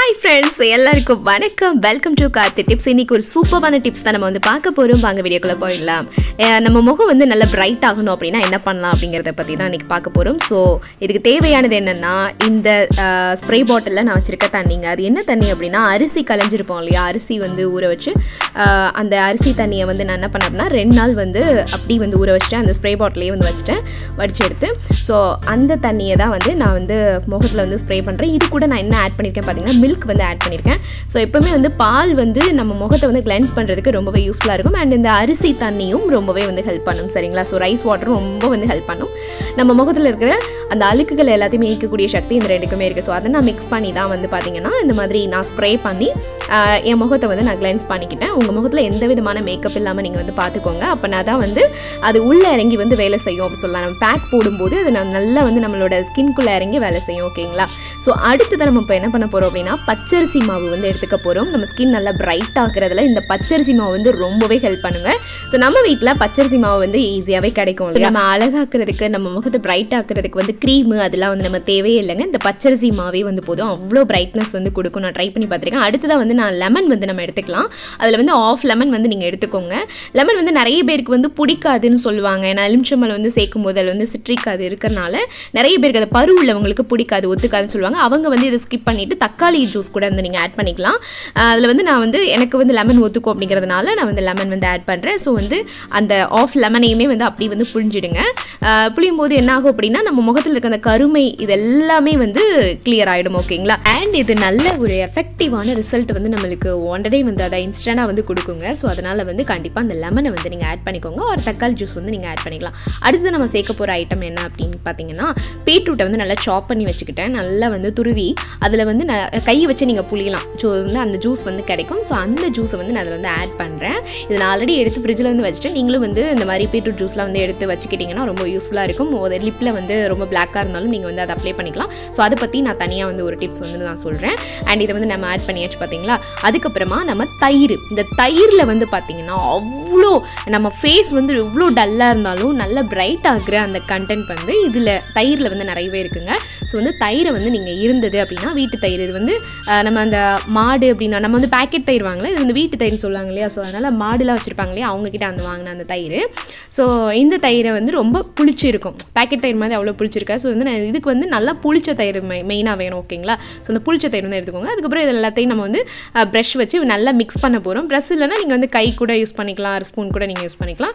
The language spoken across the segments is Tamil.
ஹாய் ஃப்ரெண்ட்ஸ் எல்லாருக்கும் வணக்கம் வெல்கம் டு கார்த்தி டிப்ஸ் இன்னைக்கு ஒரு சூப்பரான டிப்ஸ் தான் நம்ம வந்து பார்க்க போகிறோம் வாங்க வீடியோக்குள்ளே போயிடலாம் அஹ் நம்ம முகம் வந்து நல்லா பிரைட் ஆகணும் அப்படின்னா என்ன பண்ணலாம் அப்படிங்கிறத பற்றி தான் இன்னைக்கு பார்க்க போகிறோம் ஸோ இதுக்கு தேவையானது என்னென்னா இந்த ஸ்ப்ரே பாட்டிலில் நான் வச்சுருக்க தண்ணிங்க அது என்ன தண்ணி அப்படின்னா அரிசி கலைஞ்சிருப்போம் இல்லையா அரிசி வந்து ஊற வச்சு அஹ் அந்த அரிசி தண்ணியை வந்து நான் என்ன பண்ணேன் அப்படின்னா ரெண்டு நாள் வந்து அப்படி வந்து ஊற வச்சுட்டேன் அந்த ஸ்ப்ரே பாட்டிலே வந்து வச்சுட்டேன் வடிச்சு எடுத்து ஸோ அந்த தண்ணியை தான் வந்து நான் வந்து முகத்தில் வந்து ஸ்ப்ரே பண்ணுறேன் இது கூட நான் என்ன ஆட் பண்ணியிருக்கேன் பார்த்தீங்கன்னா மில்க் வந்து ஆட் பண்ணியிருக்கேன் ஸோ எப்பவுமே வந்து பால் வந்து நம்ம முகத்தை வந்து கிளென்ஸ் பண்ணுறதுக்கு ரொம்பவே யூஸ்ஃபுல்லாக இருக்கும் அண்ட் இந்த அரிசி தண்ணியும் ரொம்பவே வந்து ஹெல்ப் பண்ணும் சரிங்களா ஸோ ரைஸ் வாட்டரும் ரொம்ப வந்து ஹெல்ப் பண்ணும் நம்ம முகத்தில் இருக்கிற அந்த அழுக்குகள் எல்லாத்தையுமே ஈர்க்கக்கூடிய சக்தி இந்த ரெண்டுக்குமே இருக்குது ஸோ அதை நான் மிக்ஸ் பண்ணி தான் வந்து பார்த்தீங்கன்னா இந்த மாதிரி நான் ஸ்ப்ரே பண்ணி ஆஹ், என் முகத்தை வந்து நான் கிளென்ஸ் பண்ணிக்கிட்டேன் உங்கள் முகத்தில் எந்த விதமான மேக்கப் இல்லாமல் நீங்கள் வந்து பார்த்துக்கோங்க அப்போ நான் தான் வந்து அது உள்ளே இறங்கி வந்து வேலை செய்யும் அப்படி சொல்லலாம் நம்ம பேக் போடும்போது அது நான் நல்லா வந்து நம்மளோட ஸ்கின்குள்ளே இறங்கி வேலை செய்யும் ஓகேங்களா ஸோ அடுத்தது நம்ம இப்போ என்ன பண்ண போகிறோம் அப்படின்னா பச்சரிசி மாவு வந்து எடுத்துக்க போகிறோம் நம்ம ஸ்கின் நல்லா பிரைட் ஆகுறதுல இந்த பச்சரிசி மாவு வந்து ரொம்பவே ஹெல்ப் பண்ணுங்க ஸோ நம்ம வீட்டில் பச்சரிசி மாவு வந்து ஈஸியாகவே கிடைக்கும் இல்லையா நம்ம அழகாக்குறதுக்கு நம்ம முகத்தை பிரைட் ஆக்குறதுக்கு வந்து க்ரீமு அதெல்லாம் வந்து நம்ம தேவையே இல்லைங்க இந்த பச்சரிசி மாவே வந்து போதும் அவ்வளோ பிரைட்னஸ் வந்து கொடுக்கும் நான் ட்ரை பண்ணி பார்த்துருக்கேன் அடுத்ததாக வந்து நான் லெமன் வந்து நம்ம எடுத்துக்கலாம் அதில் வந்து ஆஃப் லெமன் வந்து நீங்கள் எடுத்துக்கோங்க லெமன் வந்து நிறைய பேருக்கு வந்து பிடிக்காதுன்னு சொல்லுவாங்க ஏன்னா எலுமிச்சம்பழம் வந்து சேர்க்கும் போது அதில் வந்து சிட்ரிக் அது இருக்கிறனால நிறைய பேருக்கு அது பரு உள்ளவங்களுக்கு பிடிக்காது ஒத்துக்காதுன்னு சொல்லுவாங்க அவங்க வந்து இதை ஸ்கிப் பண்ணிட்டு தக்காளி ஜூஸ் கூட வந்து நீங்கள் ஆட் பண்ணிக்கலாம் அதில் வந்து நான் வந்து எனக்கு வந்து லெமன் ஒத்துக்கும் அப்படிங்கிறதுனால நான் வந்து லெமன் வந்து ஆட் பண்ணுறேன் ஸோ வந்து அந்த ஆஃப் லெமனையுமே வந்து அப்படி வந்து புழிஞ்சிடுங்க ஆஹ் புளியும் போது என்ன ஆகும் அப்படின்னா நம்ம முகத்தில் இருக்க அந்த கருமை இது எல்லாமே வந்து கிளியர் ஆகிடும் ஓகேங்களா அண்ட் இது நல்ல ஒரு எஃபெக்டிவான ரிசல்ட் வந்து நம்மளுக்கு ஒன்றடே வந்து அதை இன்ஸ்டண்ட்டாக வந்து கொடுக்குங்க ஸோ அதனால் வந்து கண்டிப்பாக அந்த லெமனை வந்து நீங்கள் ஆட் பண்ணிக்கோங்க ஒரு தக்காளி ஜூஸ் வந்து நீங்கள் ஆட் பண்ணிக்கலாம் அடுத்து நம்ம சேர்க்க போகிற ஐட்டம் என்ன அப்படின்னு பார்த்தீங்கன்னா பீட்ரூட்டை வந்து நல்லா சாப் பண்ணி வச்சுக்கிட்டேன் நல்லா வந்து துருவி அதில் வந்து நான் கையை வச்சு நீங்கள் புளியலாம் ஸோ வந்து அந்த ஜூஸ் வந்து கிடைக்கும் ஸோ அந்த ஜூஸை வந்து நான் அதில் வந்து ஆட் பண்ணுறேன் இதை நான் ஆல்ரெடி எடுத்து ஃப்ரிட்ஜில் வந்து வச்சுட்டேன் நீங்களும் வந்து இந்த மாதிரி பீட்ரூட் ஜூஸ்லாம் வந்து எடுத்து வச்சுக்கிட்டிங்கன்னா ரொம்ப யூஸ்ஃபுல்லாக இருக்கும் ஒரு லிப்பில் வந்து ரொம்ப பிளாக்காக இருந்தாலும் நீங்கள் வந்து அதை அப்ளை பண்ணிக்கலாம் ஸோ அதை பற்றி நான் தனியாக வந்து ஒரு டிப்ஸ் வந்து நான் சொல்கிறேன் அண்ட் இதை வந்து நம்ம ஆட் பண்ணியாச்சு பார்த்தீங்களா அதுக்கப்புறமா நம்ம தயிர் இந்த தயிரில் வந்து பார்த்தீங்கன்னா அவ்வளோ நம்ம ஃபேஸ் வந்து எவ்வளோ டல்லாக இருந்தாலும் நல்ல பிரைட் ஆகுற அந்த கண்டென்ட் வந்து இதில் தயிரில் வந்து நிறையவே இருக்குங்க ஸோ வந்து தயிரை வந்து நீங்கள் இருந்தது அப்படின்னா வீட்டு தயிர் இது வந்து அஹ், நம்ம அந்த மாடு அப்படின்னா நம்ம வந்து பேக்கெட் தயிர் வாங்கல இது வந்து வீட்டு தயிர்னு சொல்லுவாங்க இல்லையா ஸோ அதனால் மாடுலாம் வச்சுருப்பாங்க இல்லையா அவங்கக்கிட்ட அந்த வாங்கின அந்த தயிர் ஸோ இந்த தயிரை வந்து ரொம்ப புளிச்சு இருக்கும் பேக்கெட் தயிர் மாதிரி அவ்வளோ புளிச்சிருக்கா ஸோ வந்து நான் இதுக்கு வந்து நல்லா புளிச்ச தயிர் மெயினாக வேணும் ஓகேங்களா ஸோ அந்த புளிச்ச தயிர் வந்து எடுத்துக்கோங்க அதுக்கப்புறம் இது எல்லாத்தையும் நம்ம வந்து ப்ரஷ் வச்சு நல்லா மிக்ஸ் பண்ண போகிறோம் ப்ரஷ் இல்லைன்னா நீங்கள் வந்து கை கூட யூஸ் பண்ணிக்கலாம் ஸ்பூன் கூட நீங்கள் யூஸ் பண்ணிக்கலாம்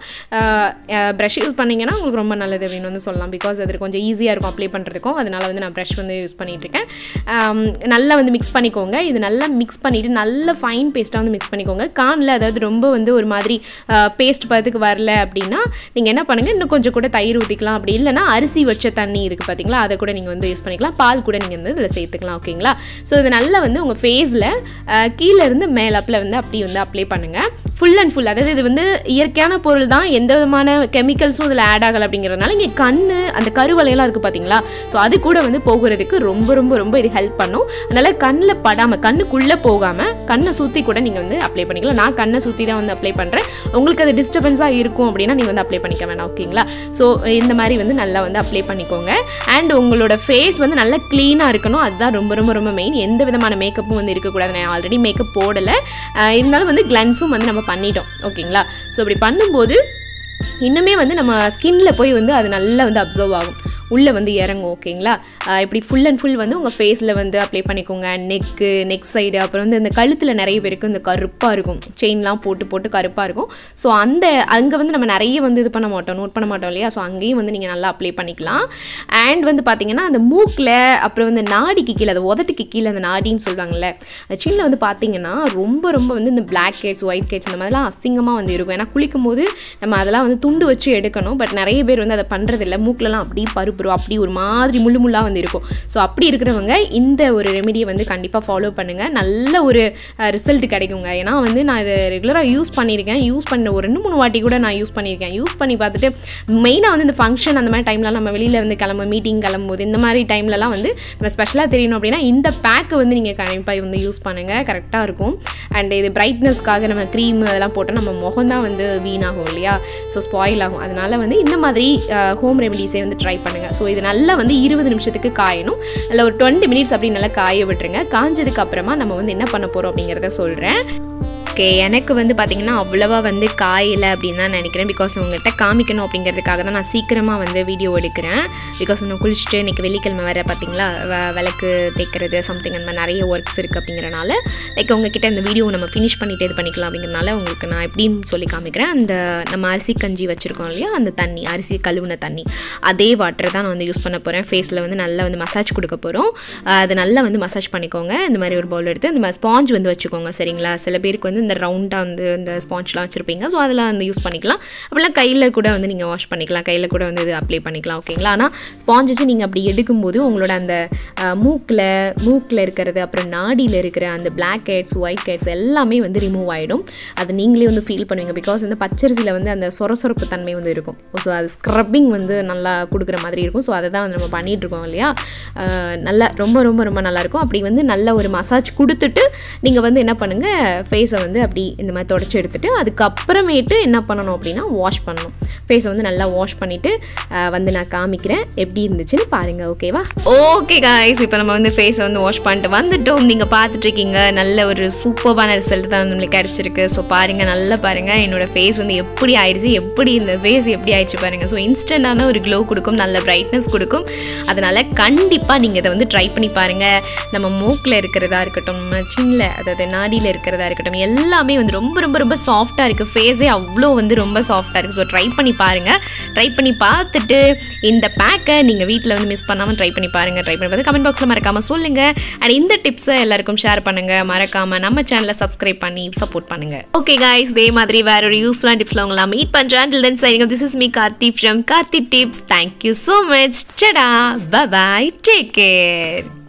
ப்ரஷ் யூஸ் பண்ணீங்கன்னா உங்களுக்கு ரொம்ப நல்லது அப்படின்னு வந்து சொல்லலாம் பிகாஸ் அது கொஞ்சம் ஈஸியாக இருக்கும் அப்ளை பண்ணுறதுக்கும் அதனால வந்து நான் ப்ரஷ் வந்து யூஸ் பண்ணிட்டு இருக்கேன் ஆம், நல்லா வந்து மிக்ஸ் பண்ணிக்கோங்க இது நல்லா மிக்ஸ் பண்ணிவிட்டு நல்ல ஃபைன் பேஸ்ட்டாக வந்து மிக்ஸ் பண்ணிக்கோங்க கானில் அதாவது ரொம்ப வந்து ஒரு மாதிரி பேஸ்ட் பதத்துக்கு வரல அப்படின்னா நீங்கள் என்ன பண்ணுங்கள் இன்னும் கொஞ்சம் கூட தயிர் ஊற்றிக்கலாம் அப்படி இல்லைன்னா அரிசி வச்ச தண்ணி இருக்குது பார்த்தீங்களா அதை கூட நீங்கள் வந்து யூஸ் பண்ணிக்கலாம் பால் கூட நீங்கள் வந்து இதில் சேர்த்துக்கலாம் ஓகேங்களா ஸோ இது நல்லா வந்து உங்கள் ஃபேஸில் கீழே இருந்து மேலப்பில் வந்து அப்படி வந்து அப்ளை பண்ணுங்கள் ஃபுல் அண்ட் ஃபுல் அதாவது இது வந்து இயற்கையான பொருள் தான் எந்த விதமான கெமிக்கல்ஸும் இதில் ஆட் ஆகலை அப்படிங்கிறதுனால இங்கே கண் அந்த கருவலையெல்லாம் இருக்குது பார்த்தீங்களா ஸோ அது கூட வந்து போகிறதுக்கு ரொம்ப ரொம்ப ரொம்ப இது ஹெல்ப் பண்ணும் அதனால் கண்ணில் படாமல் கண்ணுக்குள்ளே போகாமல் கண்ணை சுற்றி கூட நீங்கள் வந்து அப்ளை பண்ணிக்கலாம் நான் கண்ணை சுற்றி தான் வந்து அப்ளை பண்ணுறேன் உங்களுக்கு அது டிஸ்டர்பன்ஸாக இருக்கும் அப்படின்னா நீங்கள் வந்து அப்ளை பண்ணிக்க வேணாம் ஓகேங்களா ஸோ இந்த மாதிரி வந்து நல்லா வந்து அப்ளை பண்ணிக்கோங்க அண்ட் உங்களோட ஃபேஸ் வந்து நல்லா க்ளீனாக இருக்கணும் அதுதான் ரொம்ப ரொம்ப ரொம்ப மெயின் எந்த விதமான மேக்கப்பும் வந்து இருக்கக்கூடாது நான் ஆல்ரெடி மேக்கப் போடலை அஹ் இருந்தாலும் வந்து கிளன்ஸும் வந்து நம்ம பண்ணிட்டோம் ஓகேங்களா ஸோ இப்படி பண்ணும்போது இன்னுமே வந்து நம்ம ஸ்கின்ல போய் வந்து அது நல்லா வந்து அப்சர்வ் ஆகும் உள்ளே வந்து இறங்கும் ஓகேங்களா ஆஹ் இப்படி ஃபுல் அண்ட் ஃபுல் வந்து உங்கள் ஃபேஸில் வந்து அப்ளை பண்ணிக்கோங்க நெக்கு நெக் சைடு அப்புறம் வந்து இந்த கழுத்தில் நிறைய பேருக்கு இந்த கருப்பாக இருக்கும் செயின்லாம் போட்டு போட்டு கருப்பாக இருக்கும் ஸோ அந்த அங்கே வந்து நம்ம நிறைய வந்து இது பண்ண மாட்டோம் நோட் பண்ண மாட்டோம் இல்லையா ஸோ அங்கேயும் வந்து நீங்கள் நல்லா அப்ளை பண்ணிக்கலாம் அண்ட் வந்து பார்த்தீங்கன்னா அந்த மூக்கில் அப்புறம் வந்து நாடிக்கு கீழே அந்த உதட்டுக்கு கீழே அந்த நாடின்னு சொல்லுவாங்கல்ல அந்த சின்ன வந்து பார்த்தீங்கன்னா ரொம்ப ரொம்ப வந்து இந்த பிளாக் கேட்ஸ் ஒயிட் கேட்ஸ் இந்த மாதிரிலாம் அசிங்கமாக வந்து இருக்கும் ஏன்னா குளிக்கும் போது நம்ம அதெல்லாம் வந்து துண்டு வச்சு எடுக்கணும் பட் நிறைய பேர் வந்து அதை பண்ணுறதில்ல மூக்கிலலாம் அப்படி பருப்பு அப்படி ஒரு மாதிரி முள்ளு முள்ளாக வந்து இருக்கும் ஸோ அப்படி இருக்கிறவங்க இந்த ஒரு ரெமெடியை வந்து கண்டிப்பாக ஃபாலோ பண்ணுங்கள் நல்ல ஒரு ரிசல்ட் கிடைக்குங்க ஏன்னா வந்து நான் இதை ரெகுலராக யூஸ் பண்ணியிருக்கேன் யூஸ் பண்ண ஒரு ரெண்டு மூணு வாட்டி கூட நான் யூஸ் பண்ணியிருக்கேன் யூஸ் பண்ணி பார்த்துட்டு மெயினாக வந்து இந்த ஃபங்க்ஷன் அந்த மாதிரி டைம்லாம் நம்ம வெளியில் வந்து கிளம்ப மீட்டிங் கிளம்பும்போது இந்த மாதிரி டைம்லலாம் வந்து நம்ம ஸ்பெஷலாக தெரியணும் அப்படின்னா இந்த பேக்கை வந்து நீங்கள் கண்டிப்பாக வந்து யூஸ் பண்ணுங்கள் கரெக்டாக இருக்கும் அண்ட் இது பிரைட்னஸ்க்காக நம்ம க்ரீம் அதெல்லாம் போட்டால் நம்ம முகம் தான் வந்து வீணாகும் இல்லையா ஸோ ஸ்பாயில் ஆகும் அதனால வந்து இந்த மாதிரி ஹோம் ரெமெடிஸே வந்து ட்ரை பண்ணுங்கள் பாருங்கள் ஸோ இது நல்லா வந்து இருபது நிமிஷத்துக்கு காயணும் இல்லை ஒரு டுவெண்ட்டி மினிட்ஸ் அப்படி நல்லா காய விட்டுருங்க காஞ்சதுக்கு அப்புறமா நம்ம வந்து என்ன பண்ண போகிறோம் அப்படிங்கிறத சொல்கிறேன் ஓகே எனக்கு வந்து பார்த்திங்கன்னா அவ்வளோவா வந்து காயலை அப்படின்னு தான் நினைக்கிறேன் பிகாஸ் உங்கள்கிட்ட காமிக்கணும் அப்படிங்கிறதுக்காக தான் நான் சீக்கிரமாக வந்து வீடியோ எடுக்கிறேன் பிகாஸ் நான் குளிச்சுட்டு இன்றைக்கி வெள்ளிக்கிழமை வேறு பார்த்தீங்களா வ- விளக்கு தேய்க்கிறது சம்திங் அந்த மாதிரி நிறைய ஒர்க்ஸ் இருக்குது அப்படிங்கிறனால லைக் உங்ககிட்ட இந்த வீடியோ நம்ம ஃபினிஷ் பண்ணிட்டு இது பண்ணிக்கலாம் அப்படிங்கிறனால உங்களுக்கு நான் எப்படின்னு சொல்லி காமிக்கிறேன் அந்த நம்ம அரிசி கஞ்சி வச்சுருக்கோம் இல்லையா அந்த தண்ணி அரிசி கழுவுன தண்ணி அதே வாட்டர் தான் நான் வந்து யூஸ் பண்ண போகிறேன் ஃபேஸில் வந்து நல்லா வந்து மசாஜ் கொடுக்க போகிறோம் அது நல்லா வந்து மசாஜ் பண்ணிக்கோங்க இந்த மாதிரி ஒரு பவுல் எடுத்து இந்த மாதிரி ஸ்பாஞ்ச் வந்து வச்சுக்கோங்க சரிங்களா சில பேருக்கு வந்து இந்த ரவுண்டாக வந்து இந்த ஸ்பாஞ்ச்லாம் வச்சுருப்பீங்க ஸோ அதெல்லாம் வந்து யூஸ் பண்ணிக்கலாம் அப்படிலாம் கையில் கூட வந்து நீங்கள் வாஷ் பண்ணிக்கலாம் கையில் கூட வந்து இது அப்ளை பண்ணிக்கலாம் ஓகேங்களா ஆனால் ஸ்பாஞ்ச் வச்சு நீங்கள் அப்படி எடுக்கும்போது உங்களோட அந்த மூக்கில் மூக்கில் இருக்கிறது அப்புறம் நாடியில் இருக்கிற அந்த பிளாக் ஹெட்ஸ் ஒயிட் ஹெட்ஸ் எல்லாமே வந்து ரிமூவ் ஆகிடும் அது நீங்களே வந்து ஃபீல் பண்ணுவீங்க பிகாஸ் இந்த பச்சரிசியில் வந்து அந்த சொரசொரப்பு தன்மை வந்து இருக்கும் ஸோ அது ஸ்க்ரப்பிங் வந்து நல்லா கொடுக்குற மாதிரி இருக்கும் ஸோ அதை தான் வந்து நம்ம பண்ணிட்டு இருக்கோம் இல்லையா அஹ் நல்லா ரொம்ப ரொம்ப ரொம்ப நல்லாயிருக்கும் அப்படி வந்து நல்ல ஒரு மசாஜ் கொடுத்துட்டு நீங்கள் வந்து என்ன பண்ணுங்கள் ஃபேஸை வந்து அப்படி இந்த மாதிரி தொடச்சி எடுத்துட்டு அதுக்கப்புறமேட்டு என்ன பண்ணணும் அப்படின்னா வாஷ் பண்ணணும் ஃபேஸை வந்து நல்லா வாஷ் பண்ணிவிட்டு வந்து நான் காமிக்கிறேன் எப்படி இருந்துச்சுன்னு பாருங்கள் ஓகேவா ஓகே காய்ஸ் இப்போ நம்ம வந்து ஃபேஸை வந்து வாஷ் பண்ணிட்டு வந்துட்டோம் நீங்கள் பார்த்துட்ருக்கீங்க நல்ல ஒரு சூப்பர்பான ரிசல்ட் தான் நம்மளுக்கு கிடச்சிருக்கு ஸோ பாருங்கள் நல்லா பாருங்கள் என்னோட ஃபேஸ் வந்து எப்படி ஆயிடுச்சு எப்படி இந்த ஃபேஸ் எப்படி ஆயிடுச்சு பாருங்கள் ஸோ இன்ஸ்டன்டான ஒரு க்ளோ கொடுக்கும் நல்ல பிரைட்னஸ் கொடுக்கும் அதனால் கண்டிப்பாக நீங்கள் இதை வந்து ட்ரை பண்ணி பாருங்கள் நம்ம மூக்கில் இருக்கிறதா இருக்கட்டும் நம்ம சின்னில் அதாவது நாடியில் இருக்கிறதா இருக்கட்டும் எல்லாமே வந்து ரொம்ப ரொம்ப ரொம்ப சாஃப்டாக இருக்குது ஃபேஸே அவ்வளோ வந்து ரொம்ப சாஃப்டாக இருக்குது ஸோ ட்ரை பண்ணி பாருங்கள் ட்ரை பண்ணி பார்த்துட்டு இந்த பேக்கை நீங்கள் வீட்டில் வந்து மிஸ் பண்ணாமல் ட்ரை பண்ணி பாருங்கள் ட்ரை பண்ணி பார்த்து கமெண்ட் பாக்ஸில் மறக்காமல் சொல்லுங்கள் அண்ட் இந்த டிப்ஸை எல்லாருக்கும் ஷேர் பண்ணுங்கள் மறக்காமல் நம்ம சேனலை சப்ஸ்கிரைப் பண்ணி சப்போர்ட் பண்ணுங்கள் ஓகே காய்ஸ் இதே மாதிரி வேற ஒரு யூஸ்ஃபுல்லான டிப்ஸில் உங்களை மீட் பண்ணுறேன் till then signing this is me Karthi from Karthi tips thank you so much டடா பபாய் டேக் கேர்